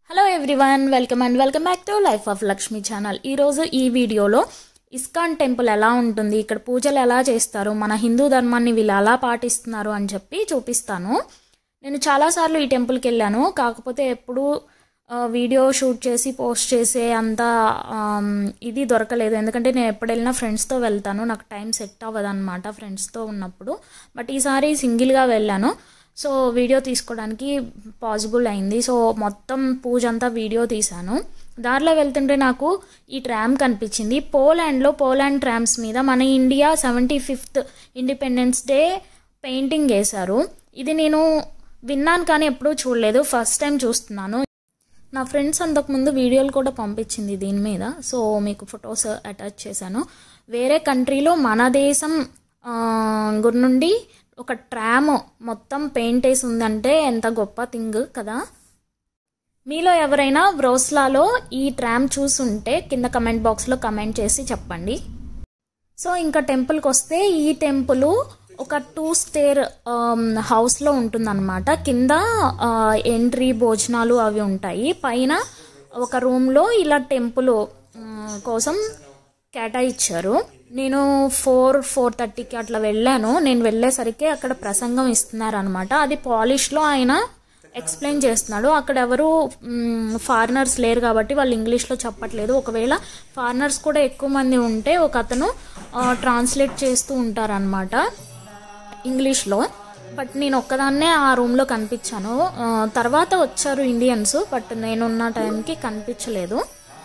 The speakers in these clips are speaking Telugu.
hello everyone welcome and welcome back to life of Lakshmi channel ఈరోజు ఈ వీడియోలో ఇస్కాన్ టెంపుల్ ఎలా ఉంటుంది ఇక్కడ పూజలు ఎలా చేస్తారు మన హిందూ ధర్మాన్ని వీళ్ళు ఎలా పాటిస్తున్నారు అని చెప్పి చూపిస్తాను నేను చాలాసార్లు ఈ టెంపుల్కి వెళ్ళాను కాకపోతే ఎప్పుడు వీడియో షూట్ చేసి పోస్ట్ చేసే అంత ఆమ్, ఇది దొరకలేదు ఎందుకంటే నేను ఎప్పుడు వెళ్ళినా ఫ్రెండ్స్తో వెళ్తాను నాకు టైం సెట్ అవ్వదు అనమాట ఫ్రెండ్స్తో ఉన్నప్పుడు బట్ ఈసారి సింగిల్గా వెళ్ళాను సో వీడియో తీసుకోవడానికి పాసిబుల్ అయింది సో మొత్తం పూజ అంతా వీడియో తీశాను దారిలో వెళ్తుంటే నాకు ఈ ట్రామ్ కనిపించింది పోలాండ్లో పోలాండ్ ట్రామ్స్ మీద మన India seventy fifth independence day painting వేశారు ఇది నేను విన్నాను కానీ ఎప్పుడూ చూడలేదు ఫస్ట్ టైం చూస్తున్నాను నా ఫ్రెండ్స్ అంతకుముందు వీడియోలు కూడా పంపించింది దీని మీద సో మీకు ఫొటోస్ అటాచ్ చేశాను వేరే కంట్రీలో మన దేశం ఆ, గురి నుండి ఒక ట్రామ్ మొత్తం పెయింట్ వేసి ఉందంటే ఎంత గొప్ప థింగ్ కదా మీలో ఎవరైనా వ్రోస్లాలో ఈ ట్రామ్ చూసుంటే కింద కమెంట్ బాక్స్లో కమెంట్ చేసి చెప్పండి సో ఇంకా టెంపుల్కి వస్తే ఈ టెంపుల్ ఒక టూ స్టేర్ హౌస్లో ఉంటుందన్నమాట కింద ఆ, ఎంట్రీ భోజనాలు అవి ఉంటాయి పైన ఒక రూమ్లో ఇలా టెంపుల్ కోసం కేటాయించారు నేను ఫోర్ ఫోర్ థర్టీకి అట్లా వెళ్ళాను నేను వెళ్ళేసరికి అక్కడ ప్రసంగం ఇస్తున్నారనమాట అది పాలిష్లో ఆయన ఎక్స్ప్లెయిన్ చేస్తున్నాడు అక్కడ ఎవరు ఫారినర్స్ లేరు కాబట్టి వాళ్ళు ఇంగ్లీష్లో చెప్పట్లేదు ఒకవేళ ఫారినర్స్ కూడా ఎక్కువ మంది ఉంటే ఒక అతను ట్రాన్స్లేట్ చేస్తూ ఉంటారనమాట ఇంగ్లీష్లో బట్ నేను ఒక్కదాన్నే ఆ రూమ్లో కనిపించాను ఆ, తర్వాత వచ్చారు ఇండియన్స్ బట్ నేనున్న టైంకి కనిపించలేదు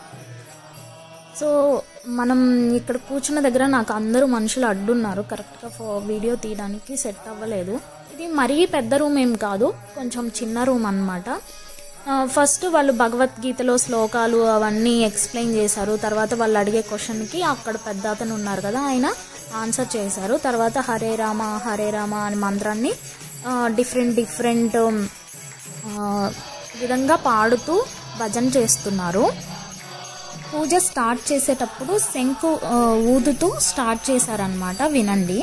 సో మనం ఇక్కడ కూర్చున్న దగ్గర నాకు అందరూ మనుషులు అడ్డున్నారు కరెక్ట్గా ఫో వీడియో తీయడానికి సెట్ అవ్వలేదు ఇది మరీ పెద్ద రూమ్ ఏం కాదు కొంచెం చిన్న రూమ్ అనమాట ఫస్ట్ వాళ్ళు భగవద్గీతలో శ్లోకాలు అవన్నీ ఎక్స్ప్లెయిన్ చేశారు తర్వాత వాళ్ళు అడిగే క్వశ్చన్కి అక్కడ పెద్ద అతను ఉన్నారు కదా ఆయన ఆన్సర్ చేశారు తర్వాత హరే రామ హరే రామ అనే మంత్రాన్ని డిఫరెంట్ డిఫరెంట్ విధంగా పాడుతూ భజన చేస్తున్నారు పూజ స్టార్ట్ చేసేటప్పుడు శంకు ఆ, ఊదుతూ స్టార్ట్ చేశారనమాట వినండి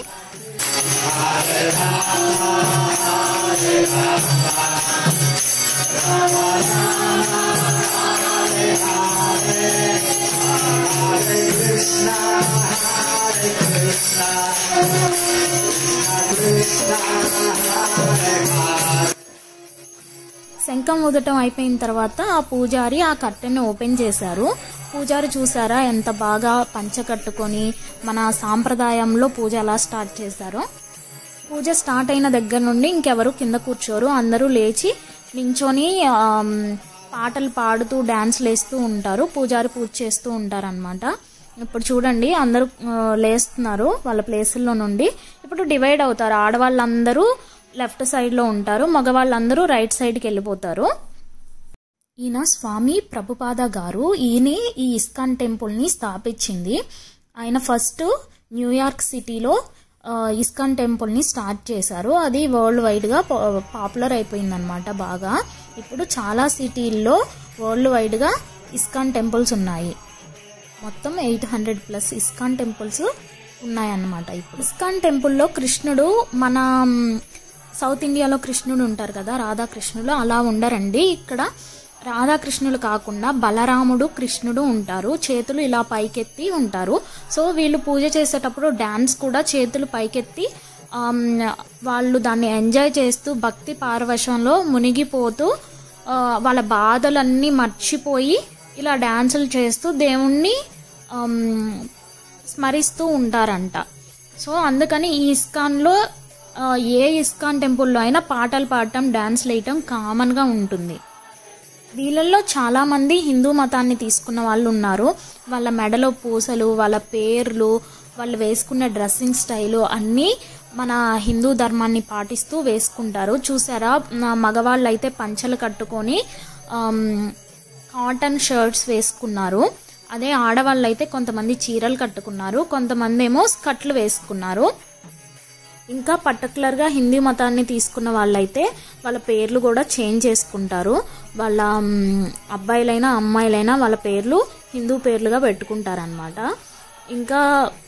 శంఖం ఊదటం అయిపోయిన తర్వాత ఆ పూజారి ఆ కట్టెని ఓపెన్ చేశారు పూజారి చూసారా ఎంత బాగా పంచ కట్టుకొని మన సాంప్రదాయంలో పూజ ఎలా స్టార్ట్ చేశారో పూజ స్టార్ట్ అయిన దగ్గర నుండి ఇంకెవరు కింద కూర్చోరు అందరూ లేచి నించొని ఆమ్, పాటలు పాడుతూ డాన్స్లు వేస్తూ ఉంటారు పూజారి పూజ చేస్తూ ఉంటారనమాట ఇప్పుడు చూడండి అందరూ ఆ, లేస్తున్నారు వాళ్ళ ప్లేసుల్లో నుండి ఇప్పుడు డివైడ్ అవుతారు ఆడవాళ్ళందరూ లెఫ్ట్ సైడ్లో ఉంటారు మగవాళ్ళందరూ రైట్ సైడ్కి వెళ్ళిపోతారు ఈయన స్వామి ప్రభుపాద గారు ఈయనే ఈ ఇస్కాన్ టెంపుల్ని స్థాపించింది ఆయన ఫస్ట్ న్యూయార్క్ సిటీలో ఆ, ఇస్కాన్ టెంపుల్ని స్టార్ట్ చేశారు అది వరల్డ్ వైడ్గా పాపులర్ అయిపోయిందనమాట బాగా ఇప్పుడు చాలా సిటీల్లో వరల్డ్ వైడ్గా ఇస్కాన్ టెంపుల్స్ ఉన్నాయి మొత్తం eight hundred plus ISKCON temples ఉన్నాయన్నమాట ఇప్పుడు ఇస్కాన్ టెంపుల్లో కృష్ణుడు మన మ్, సౌత్ ఇండియాలో కృష్ణుడు ఉంటారు కదా రాధాకృష్ణులు అలా ఉండరండి ఇక్కడ రాధాకృష్ణులు కాకుండా బలరాముడు కృష్ణుడు ఉంటారు చేతులు ఇలా పైకెత్తి ఉంటారు సో వీళ్ళు పూజ చేసేటప్పుడు డ్యాన్స్ కూడా చేతులు పైకెత్తి ఆమ్, వాళ్ళు దాన్ని ఎంజాయ్ చేస్తూ భక్తి పారవశంలో మునిగిపోతూ ఆ, వాళ్ళ బాధలన్నీ మర్చిపోయి ఇలా డ్యాన్సులు చేస్తూ దేవుణ్ణి ఆమ్, స్మరిస్తూ ఉంటారంట సో అందుకని ఈ ఇస్కాన్లో ఆ, ఏ ఇస్కాన్ టెంపుల్లో అయినా పాటలు పాడటం డ్యాన్స్లు వేయటం కామన్గా ఉంటుంది వీళ్ళల్లో చాలా మంది హిందూ మతాన్ని తీసుకున్న వాళ్ళు ఉన్నారు వాళ్ళ మెడలో పూసలు వాళ్ళ పేర్లు వాళ్ళు వేసుకున్న డ్రెస్సింగ్ స్టైలు అన్నీ మన హిందూ ధర్మాన్ని పాటిస్తూ వేసుకుంటారు చూసారా నా మగవాళ్ళు అయితే పంచలు కట్టుకొని ఆమ్, కాటన్ షర్ట్స్ వేసుకున్నారు అదే ఆడవాళ్ళు అయితే కొంతమంది చీరలు కట్టుకున్నారు కొంతమంది ఏమో స్కర్ట్లు వేసుకున్నారు ఇంకా పర్టికులర్గా హిందీ మతాన్ని తీసుకున్న వాళ్ళైతే వాళ్ళ పేర్లు కూడా చేంజ్ చేసుకుంటారు వాళ్ళ మ్, అబ్బాయిలైనా అమ్మాయిలైనా వాళ్ళ పేర్లు హిందూ పేర్లుగా పెట్టుకుంటారనమాట ఇంకా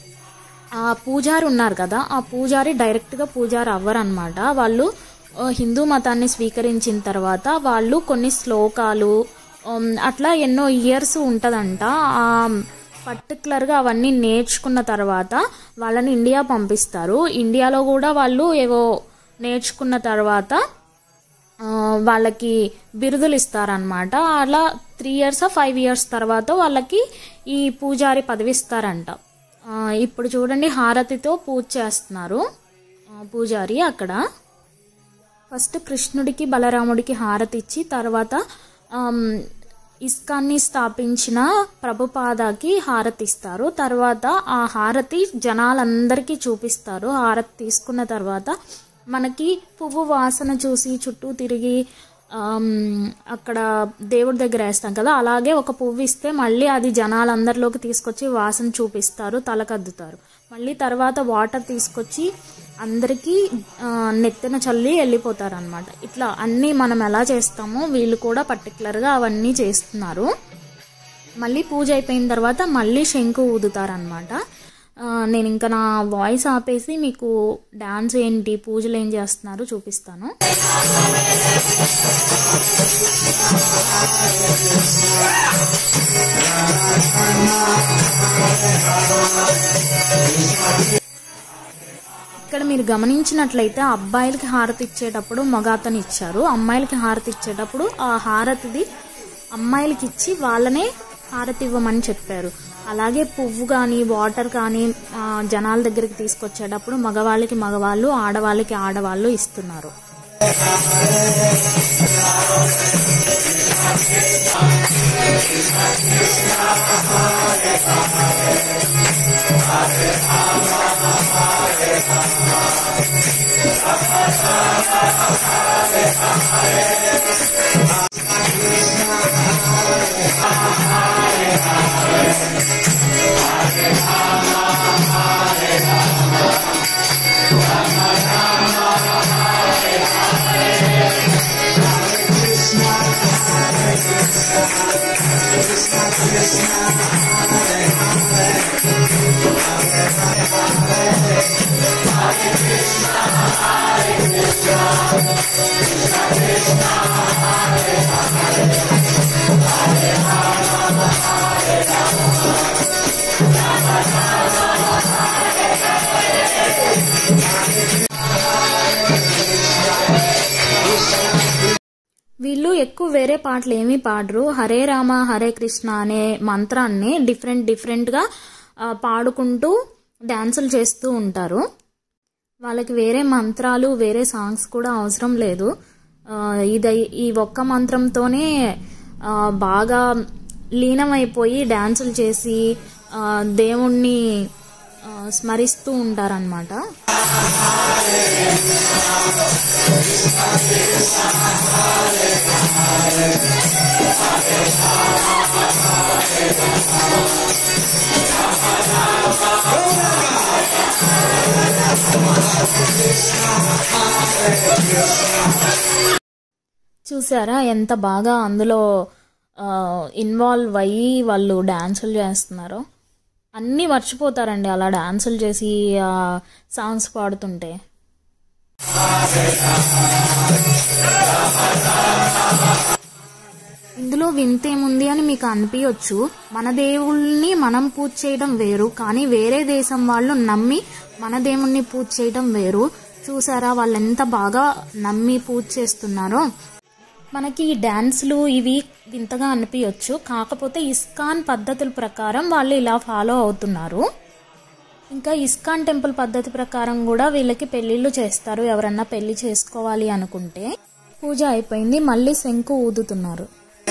ఆ పూజారి ఉన్నారు కదా ఆ పూజారి డైరెక్ట్గా పూజారి అవ్వరనమాట వాళ్ళు ఆ, హిందూ మతాన్ని స్వీకరించిన తర్వాత వాళ్ళు కొన్ని శ్లోకాలు ఉమ్, అట్లా ఎన్నో ఇయర్స్ ఉంటుందంట ఆ పర్టికులర్గా అవన్నీ నేర్చుకున్న తర్వాత వాళ్ళని ఇండియా పంపిస్తారు ఇండియాలో కూడా వాళ్ళు ఏవో నేర్చుకున్న తర్వాత ఆ, వాళ్ళకి బిరుదులు ఇస్తారనమాట అలా త్రీ ఇయర్స్ ఫైవ్ ఇయర్స్ తర్వాత వాళ్ళకి ఈ పూజారి పదవి ఇస్తారంట ఆ, ఇప్పుడు చూడండి హారతితో పూజ చేస్తున్నారు ఆ, పూజారి అక్కడ ఫస్ట్ కృష్ణుడికి బలరాముడికి హారతి ఇచ్చి తర్వాత ఆమ్, ఇస్కాన్ని స్థాపించిన ప్రభుపాదకి హారతి ఇస్తారు తర్వాత ఆ హారతి జనాలందరికీ చూపిస్తారు హారతి తీసుకున్న తర్వాత మనకి పువ్వు వాసన చూసి చుట్టూ తిరిగి ఆమ్, అక్కడ దేవుడి దగ్గర వేస్తాం కదా అలాగే ఒక పువ్వు ఇస్తే మళ్ళీ అది జనాలందరిలోకి తీసుకొచ్చి వాసన చూపిస్తారు తలకద్దుతారు మళ్ళీ తర్వాత వాటర్ తీసుకొచ్చి అందరికీ ఆ, నెత్తిన చల్లి వెళ్ళిపోతారు అనమాట ఇట్లా అన్నీ మనం ఎలా చేస్తామో వీళ్ళు కూడా పర్టికులర్గా అవన్నీ చేస్తున్నారు మళ్ళీ పూజ అయిపోయిన తర్వాత మళ్ళీ శంకు ఊదుతారనమాట నేను ఇంకా నా వాయిస్ ఆపేసి మీకు డాన్స్ ఏంటి పూజలు ఏం చేస్తున్నారు చూపిస్తాను ఇక్కడ మీరు గమనించినట్లయితే అబ్బాయిలకి హారతి ఇచ్చేటప్పుడు మగ అతను ఇచ్చారు అమ్మాయిలకి హారతి ఇచ్చేటప్పుడు ఆ హారతిది అమ్మాయిలకి ఇచ్చి వాళ్ళనే హారతి ఇవ్వమని చెప్పారు అలాగే పువ్వు కానీ వాటర్ కానీ ఆ, జనాల దగ్గరికి తీసుకొచ్చేటప్పుడు మగవాళ్ళకి మగవాళ్ళు ఆడవాళ్ళకి ఆడవాళ్ళు ఇస్తున్నారు వీళ్ళు ఎక్కువ వేరే పాటలు ఏమీ పాడరు హరే రామ హరే కృష్ణ అనే మంత్రాన్ని డిఫరెంట్ డిఫరెంట్గా ఆ, పాడుకుంటూ డ్యాన్సులు చేస్తూ ఉంటారు వాళ్ళకి వేరే మంత్రాలు వేరే సాంగ్స్ కూడా అవసరం లేదు ఆ, ఇది ఈ ఒక్క మంత్రంతోనే ఆ, బాగా లీనమైపోయి డ్యాన్సులు చేసి ఆ, దేవుణ్ణి ఆ, స్మరిస్తూ ఉంటారనమాట చూసారా ఎంత బాగా అందులో ఇన్వాల్వ్ అయ్యి వాళ్ళు డ్యాన్సులు చేస్తున్నారో అన్నీ మర్చిపోతారండి అలా డ్యాన్సులు చేసి సాంగ్స్ పాడుతుంటే ఇందులో వింతేముంది అని మీకు అనిపించవచ్చు మన దేవుళ్ళని మనం పూజ చేయడం వేరు కానీ వేరే దేశం వాళ్ళు నమ్మి మన దేవుణ్ణి పూజ చేయడం వేరు చూసారా వాళ్ళు ఎంత బాగా నమ్మి పూజ చేస్తున్నారో మనకి ఈ డ్యాన్స్లు ఇవి వింతగా అనిపించవచ్చు కాకపోతే ఇస్కాన్ పద్ధతుల ప్రకారం వాళ్ళు ఇలా ఫాలో అవుతున్నారు ఇంకా ఇస్కాన్ టెంపుల్ పద్ధతి ప్రకారం కూడా వీళ్ళకి పెళ్లిళ్ళు చేస్తారు ఎవరన్నా పెళ్లి చేసుకోవాలి అనుకుంటే పూజ అయిపోయింది మళ్ళీ శంకు ఊదుతున్నారు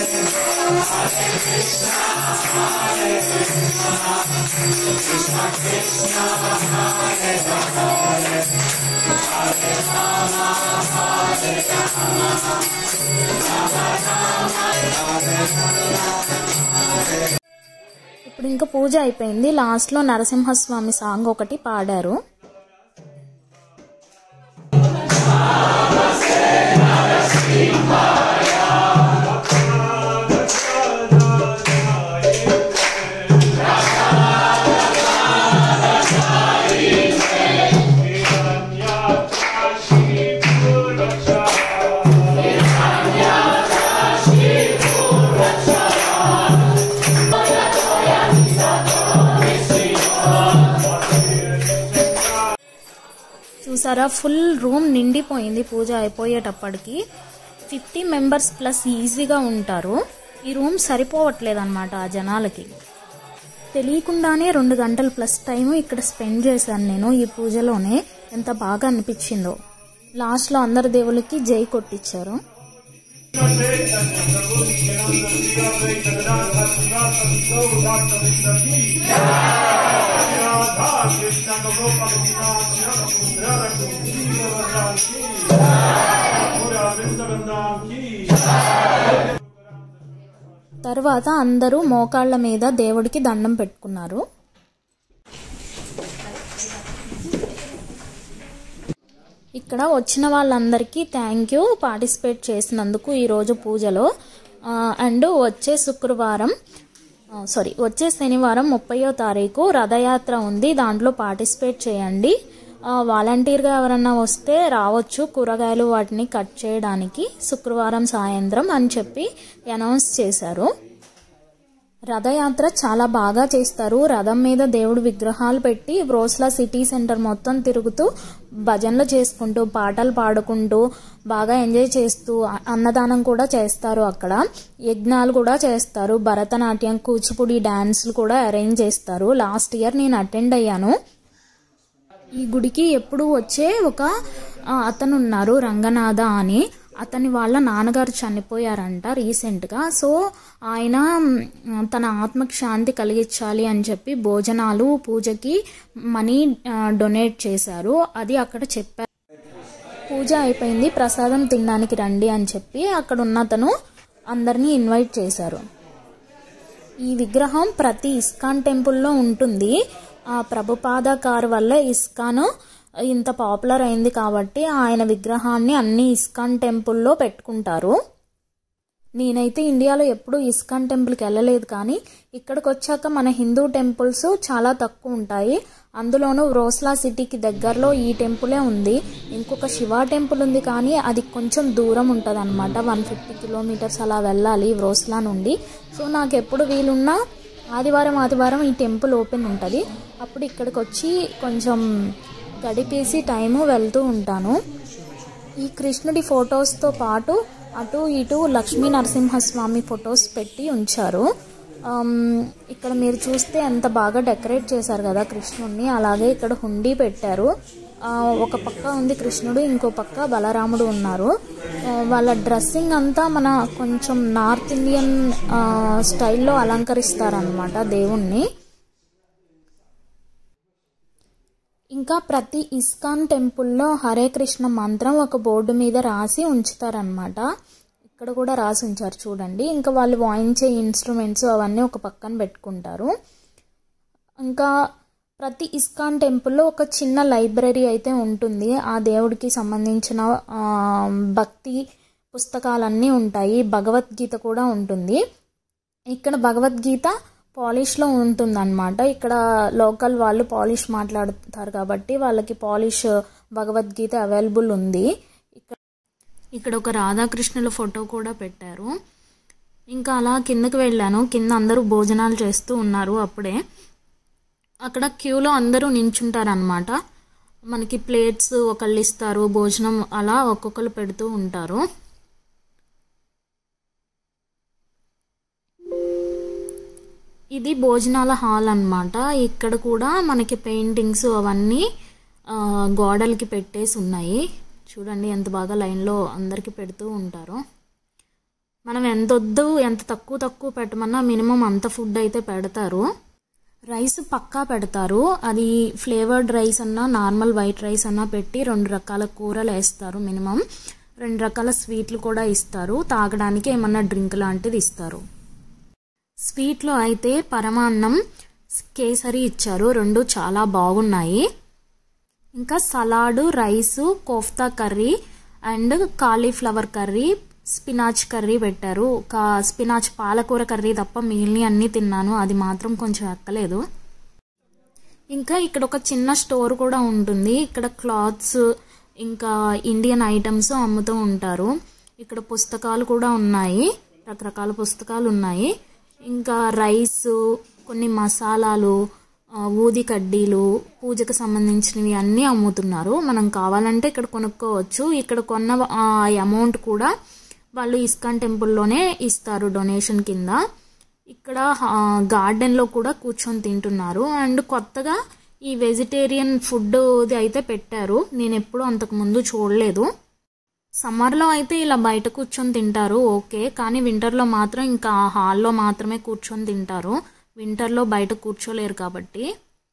ఇప్పుడు ఇంకా పూజ అయిపోయింది లాస్ట్లో నరసింహస్వామి సాంగ్ ఒకటి పాడారు చూసారా ఫుల్ రూమ్ నిండిపోయింది పూజ అయిపోయేటప్పటికి ఫిఫ్టీ మెంబర్స్ ప్లస్ ఈజీగా ఉంటారు ఈ రూమ్ సరిపోవట్లేదు అనమాట ఆ జనాలకి తెలియకుండానే రెండు గంటల ప్లస్ టైం ఇక్కడ స్పెండ్ చేశాను నేను ఈ పూజలోనే ఎంత బాగా అనిపించిందో లాస్ట్లో అందరి దేవులకి జై కొట్టించారు తర్వాత అందరూ మోకాళ్ళ మీద దేవుడికి దండం పెట్టుకున్నారు ఇక్కడ వచ్చిన వాళ్ళందరికీ థ్యాంక్ యూ పార్టిసిపేట్ చేసినందుకు ఈరోజు పూజలో అండ్ వచ్చే శుక్రవారం సారీ వచ్చే శనివారం ముప్పయో తారీఖు రథయాత్ర ఉంది దాంట్లో పార్టిసిపేట్ చేయండి వాలంటీర్గా ఎవరన్నా వస్తే రావచ్చు కూరగాయలు వాటిని కట్ చేయడానికి శుక్రవారం సాయంత్రం అని చెప్పి అనౌన్స్ చేశారు రథయాత్ర చాలా బాగా చేస్తారు రథం మీద దేవుడు విగ్రహాలు పెట్టి బ్రోస్లా సిటీ సెంటర్ మొత్తం తిరుగుతూ భజనలు చేసుకుంటూ పాటలు పాడుకుంటూ బాగా ఎంజాయ్ చేస్తూ అన్నదానం కూడా చేస్తారు అక్కడ యజ్ఞాలు కూడా చేస్తారు భరతనాట్యం కూచిపూడి డాన్స్లు కూడా అరేంజ్ చేస్తారు లాస్ట్ ఇయర్ నేను అటెండ్ అయ్యాను ఈ గుడికి ఎప్పుడు వచ్చే ఒక అతను ఉన్నారు రంగనాథ అని అతని వాళ్ళ నాన్నగారు చనిపోయారంట రీసెంట్గా సో ఆయన తన ఆత్మకి శాంతి కలిగించాలి అని చెప్పి భోజనాలు పూజకి మనీ డొనేట్ చేశారు అది అక్కడ చెప్పారు పూజ అయిపోయింది ప్రసాదం తినడానికి రండి అని చెప్పి అక్కడ ఉన్న అతను అందరినీ ఇన్వైట్ చేశారు ఈ విగ్రహం ప్రతి ఇస్కాన్ టెంపుల్లో ఉంటుంది ఆ ప్రభుపాద కారు వల్ల ఇస్కాన్ ఇంత పాపులర్ అయింది కాబట్టి ఆయన విగ్రహాన్ని అన్ని ఇస్కాన్ టెంపుల్లో పెట్టుకుంటారు నేనైతే ఇండియాలో ఎప్పుడూ ఇస్కాన్ టెంపుల్కి వెళ్ళలేదు కానీ ఇక్కడికి వచ్చాక మన హిందూ టెంపుల్స్ చాలా తక్కువ ఉంటాయి అందులోనూ రోస్లా సిటీకి దగ్గరలో ఈ టెంపులే ఉంది ఇంకొక శివ టెంపుల్ ఉంది కానీ అది కొంచెం దూరం ఉంటుంది అనమాట వన్ ఫిఫ్టీ కిలోమీటర్స్ అలా వెళ్ళాలి రోస్లా నుండి సో నాకు ఎప్పుడు వీలున్నా ఆదివారం ఆదివారం ఈ టెంపుల్ ఓపెన్ ఉంటుంది అప్పుడు ఇక్కడికి వచ్చి కొంచెం గడిపేసి టైము వెళ్తూ ఉంటాను ఈ కృష్ణుడి ఫొటోస్తో పాటు అటు ఇటు లక్ష్మీ నరసింహస్వామి ఫొటోస్ పెట్టి ఉంచారు ఇక్కడ మీరు చూస్తే ఎంత బాగా డెకరేట్ చేశారు కదా కృష్ణుడిని అలాగే ఇక్కడ హుండీ పెట్టారు ఒక పక్క ఉంది కృష్ణుడు ఇంకో పక్క బలరాముడు ఉన్నారు వాళ్ళ డ్రెస్సింగ్ అంతా మన కొంచెం నార్త్ ఇండియన్ స్టైల్లో అలంకరిస్తారనమాట దేవుణ్ణి ఇంకా ప్రతి ఇస్కాన్ టెంపుల్లో హరే కృష్ణ మంత్రం ఒక బోర్డు మీద రాసి ఉంచుతారనమాట ఇక్కడ కూడా రాసి ఉంచారు చూడండి ఇంకా వాళ్ళు వాయించే ఇన్స్ట్రుమెంట్స్ అవన్నీ ఒక పక్కన పెట్టుకుంటారు ఇంకా ప్రతి ఇస్కాన్ టెంపుల్లో ఒక చిన్న లైబ్రరీ అయితే ఉంటుంది ఆ దేవుడికి సంబంధించిన భక్తి పుస్తకాలన్నీ ఉంటాయి భగవద్గీత కూడా ఉంటుంది ఇక్కడ భగవద్గీత పాలిష్లో ఉంటుందన్నమాట ఇక్కడ లోకల్ వాళ్ళు పాలిష్ మాట్లాడుతారు కాబట్టి వాళ్ళకి పాలిష్ భగవద్గీత అవైలబుల్ ఉంది ఇక్కడ ఇక్కడ ఒక రాధాకృష్ణుల ఫోటో కూడా పెట్టారు ఇంకా అలా కిందకి వెళ్ళాను కింద అందరూ భోజనాలు చేస్తూ ఉన్నారు అప్పుడే అక్కడ క్యూలో అందరూ నించుంటారనమాట మనకి ప్లేట్స్ ఒకళ్ళు ఇస్తారు భోజనం అలా ఒక్కొక్కరు పెడుతూ ఉంటారు ఇది భోజనాల హాల్ అనమాట ఇక్కడ కూడా మనకి పెయింటింగ్స్ అవన్నీ గోడలకి పెట్టేసి ఉన్నాయి చూడండి ఎంత బాగా లైన్లో అందరికి పెడుతూ ఉంటారు మనం ఎంత వద్దు ఎంత తక్కువ తక్కువ పెట్టమన్నా మినిమం అంత ఫుడ్ అయితే పెడతారు రైస్ పక్కా పెడతారు అది ఫ్లేవర్డ్ రైస్ అన్నా నార్మల్ వైట్ రైస్ అన్నా పెట్టి రెండు రకాల కూరలు వేస్తారు మినిమం రెండు రకాల స్వీట్లు కూడా ఇస్తారు తాగడానికి ఏమన్నా డ్రింక్ లాంటిది ఇస్తారు స్వీట్లో అయితే పరమాన్నం కేసరి ఇచ్చారు రెండు చాలా బాగున్నాయి ఇంకా salad rice kofta curry and cauliflower curry spinach curry పెట్టారు ఒక స్పినాచ్ పాలకూర కర్రీ తప్ప మిగిలిన అన్నీ తిన్నాను అది మాత్రం కొంచెం ఎక్కలేదు ఇంకా ఇక్కడ ఒక చిన్న స్టోర్ కూడా ఉంటుంది ఇక్కడ క్లాత్స్ ఇంకా ఇండియన్ ఐటమ్స్ అమ్ముతూ ఉంటారు ఇక్కడ పుస్తకాలు కూడా ఉన్నాయి రకరకాల పుస్తకాలు ఉన్నాయి ఇంకా రైస్ కొన్ని మసాలాలు ఆ, ఊది కడ్డీలు పూజకు సంబంధించినవి అన్నీ అమ్ముతున్నారు మనం కావాలంటే ఇక్కడ కొనుక్కోవచ్చు ఇక్కడ కొన్న ఆ అమౌంట్ కూడా వాళ్ళు ఇస్కాన్ టెంపుల్లోనే ఇస్తారు డొనేషన్ కింద ఇక్కడ ఆ, గార్డెన్లో కూడా కూర్చొని తింటున్నారు అండ్ కొత్తగా ఈ వెజిటేరియన్ ఫుడ్ ఇది అయితే పెట్టారు నేను ఎప్పుడూ అంతకుముందు చూడలేదు సమ్మర్లో అయితే ఇలా బయట కూర్చొని తింటారు ఓకే కానీ వింటర్లో మాత్రం ఇంకా హాల్లో మాత్రమే కూర్చొని తింటారు వింటర్లో బయట కూర్చోలేరు కాబట్టి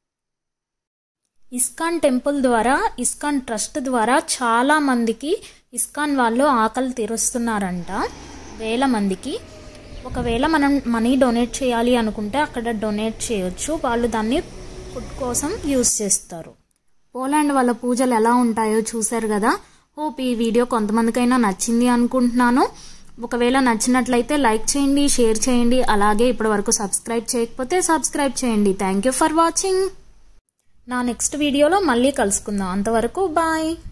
ఇస్కాన్ టెంపుల్ ద్వారా ఇస్కాన్ ట్రస్ట్ ద్వారా చాలా మందికి ఇస్కాన్ వాళ్ళు ఆకలి తీరుస్తున్నారంట వేల మందికి ఒకవేళ మనం మనీ డొనేట్ చేయాలి అనుకుంటే అక్కడ డొనేట్ చేయొచ్చు వాళ్ళు దాన్ని ఫుడ్ కోసం యూస్ చేస్తారు పోలాండ్ వాళ్ళ పూజలు ఎలా ఉంటాయో చూశారు కదా హోప్ ఈ వీడియో కొంతమందికైనా నచ్చింది అనుకుంటున్నాను ఒకవేళ నచ్చినట్లయితే లైక్ చేయండి షేర్ చేయండి అలాగే ఇప్పటి వరకు సబ్స్క్రైబ్ చేయకపోతే సబ్స్క్రైబ్ చేయండి థ్యాంక్ యూ ఫర్ వాచింగ్ నా నెక్స్ట్ వీడియోలో మళ్ళీ కలుసుకుందాం అంతవరకు బాయ్